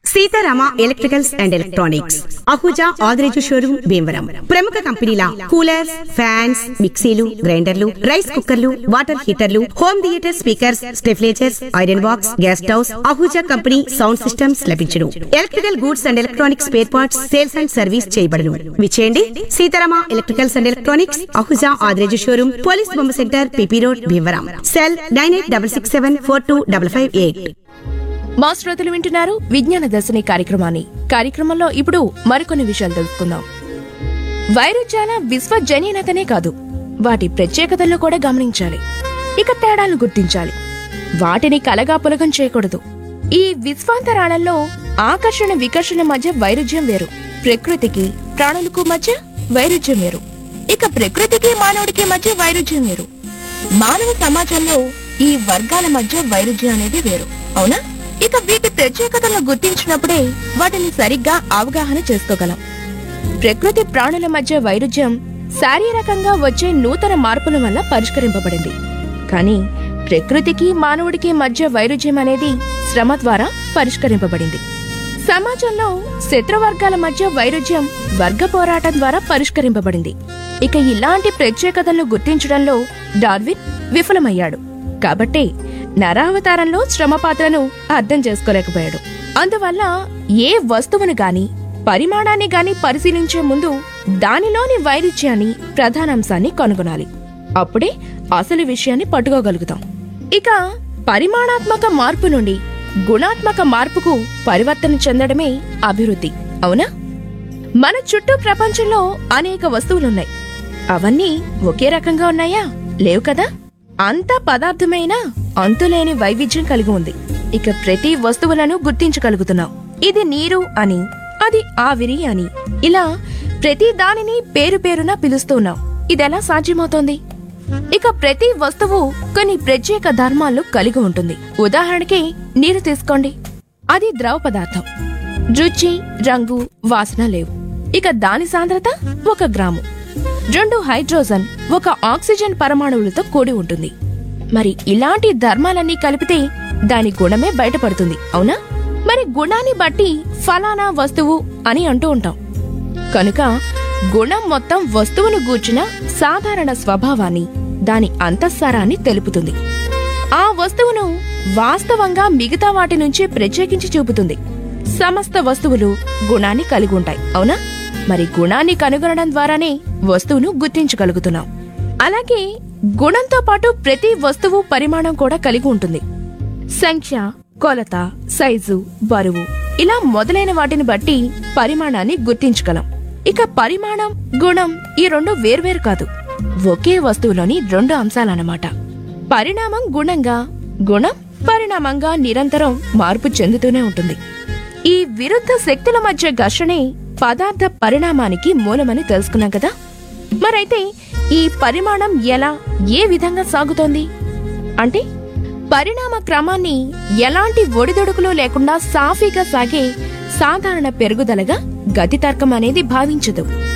Sitarama electricals and electronics Ahuja Adireju showroom Bhimavaram ప్రముఖ కంపెనీల coolers fans మిక్సీలు గ్రైండర్లు రైస్ కుక్కర్లు వాటర్ హీటర్లు home theatre speakers stabilisers iron box gas stoves Ahuja company sound systems లభించును electrical goods and electronics spare parts sales and service చేయబడును విచేయండి Seetharama electricals and electronics Ahuja Adireju showroom police బొమ్మ centre P P road Bhimavaram cell nine eight double six seven four two double five eight మా శ్రోతలు వింటున్నారు విజ్ఞాన దర్శిని కార్యక్రమాన్ని కార్యక్రమంలో ఇప్పుడు మరికొన్ని విషయాలు తెలుసుకుందాం వైరుధ్యాల విశ్వజనీనతనే కాదు వాటి ప్రత్యేకతలను కూడా గమనించాలి ఇక తేడాలను గుర్తించాలి వాటిని కలగా పులగం చేయకూడదు ఈ విశ్వాంతరాళంలో ఆకర్షణ వికర్షణ మధ్య వైరుధ్యం వేరు ప్రకృతికి ప్రాణులకు మధ్య వైరుధ్యం వేరు ఇక ప్రకృతికి మానవుడికి మధ్య వైరుధ్యం వేరు మానవ సమాజంలో ఈ వర్గాల మధ్య వైరుధ్యం అనేది వేరు అవునా ఇక వీటి ప్రత్యేకతలను గుర్తించినప్పుడే వాటిని సరిగ్గా అవగాహన చేసుకోగలం ప్రకృతి ప్రాణుల మధ్య వైరుధ్యం శారీరకంగా వచ్చే నూతన మార్పుల వల్ల పరిష్కరింపబడింది కానీ ప్రకృతికి మానవుడికి మధ్య వైరుధ్యం అనేది శ్రమ ద్వారా పరిష్కరింపబడింది సమాజంలో శత్రువర్గాల మధ్య వైరుధ్యం వర్గ పోరాటం ద్వారా పరిష్కరింపబడింది ఇక ఇలాంటి ప్రత్యేకతలను గుర్తించడంలో డార్విన్ విఫలమయ్యాడు కాబట్టే నరావతారంలో శ్రమ పాత్రను అర్థం చేసుకోలేకపోయాడు అందువల్ల ఏ వస్తువును గాని పరిమాణాన్ని గాని పరిశీలించే ముందు దానిలోని వైరుధ్యాన్ని ప్రధానాంశాన్ని కనుగొనాలి అప్పుడే అసలు విషయాన్ని పట్టుకోగలుగుతాం ఇక పరిమాణాత్మక మార్పు నుండి గుణాత్మక మార్పుకు పరివర్తన చెందడమే అభివృద్ధి అవునా మన చుట్టూ ప్రపంచంలో అనేక వస్తువులున్నాయి అవన్నీ ఒకే రకంగా ఉన్నాయా లేవు కదా అంత పదార్థమైన అంతులేని వైవిధ్యం కలిగి ఉంది ఇక ప్రతి వస్తువులను గుర్తించగలుగుతున్నాం ఇది నీరు అని అది ఆవిరి అని ఇలా ప్రతి దానిని పేరు పేరున పిలుస్తున్నాం ఇదెలా సాధ్యమవుతోంది ఇక ప్రతి వస్తువు కొన్ని ప్రత్యేక ధర్మాలను కలిగి ఉంటుంది ఉదాహరణకి నీరు తీసుకోండి అది ద్రవ పదార్థం రుచి రంగు వాసన లేవు ఇక దాని సాంద్రత ఒక గ్రాము రెండు హైడ్రోజన్ ఒక ఆక్సిజన్ పరమాణువులతో కూడి ఉంటుంది మరి ఇలాంటి ధర్మాలన్నీ కలిపితే దాని గుణమే బయటపడుతుంది అవునా మరి గుణాన్ని బట్టి ఫలానా వస్తువు అని అంటూ ఉంటాం కనుక గుణం మొత్తం వస్తువును గూర్చిన సాధారణ స్వభావాన్ని దాని అంతఃసారాన్ని తెలుపుతుంది ఆ వస్తువును వాస్తవంగా మిగతా వాటి నుంచి ప్రత్యేకించి చూపుతుంది సమస్త వస్తువులు గుణాన్ని కలిగి ఉంటాయి అవునా మరి గుణాన్ని కనుగొనడం ద్వారానే వస్తువును గుర్తించగలుగుతున్నాం అలాగే గుణంతో పాటు ప్రతి వస్తువు పరిమాణం కూడా కలిగి ఉంటుంది సంఖ్య కొలత సైజు బరువు ఇలా మొదలైన వాటిని బట్టి పరిమాణాన్ని గుర్తించగలం ఇక పరిమాణం గుణం ఈ రెండు వేర్వేరు కాదు ఒకే వస్తువులోని రెండు అంశాలన్నమాట పరిణామం గుణంగా గుణం పరిణామంగా నిరంతరం మార్పు చెందుతూనే ఉంటుంది ఈ విరుద్ధ శక్తుల మధ్య ఘర్షణే పదార్థ పరిణామానికి మూలమని తెలుసుకున్నాం కదా మరైతే ఈ పరిమాణం ఎలా ఏ విధంగా సాగుతోంది అంటే పరిణామ క్రమాన్ని ఎలాంటి ఒడిదొడుకులు లేకుండా సాఫీగా సాగే సాధారణ పెరుగుదలగా గతి తర్కం అనేది భావించదు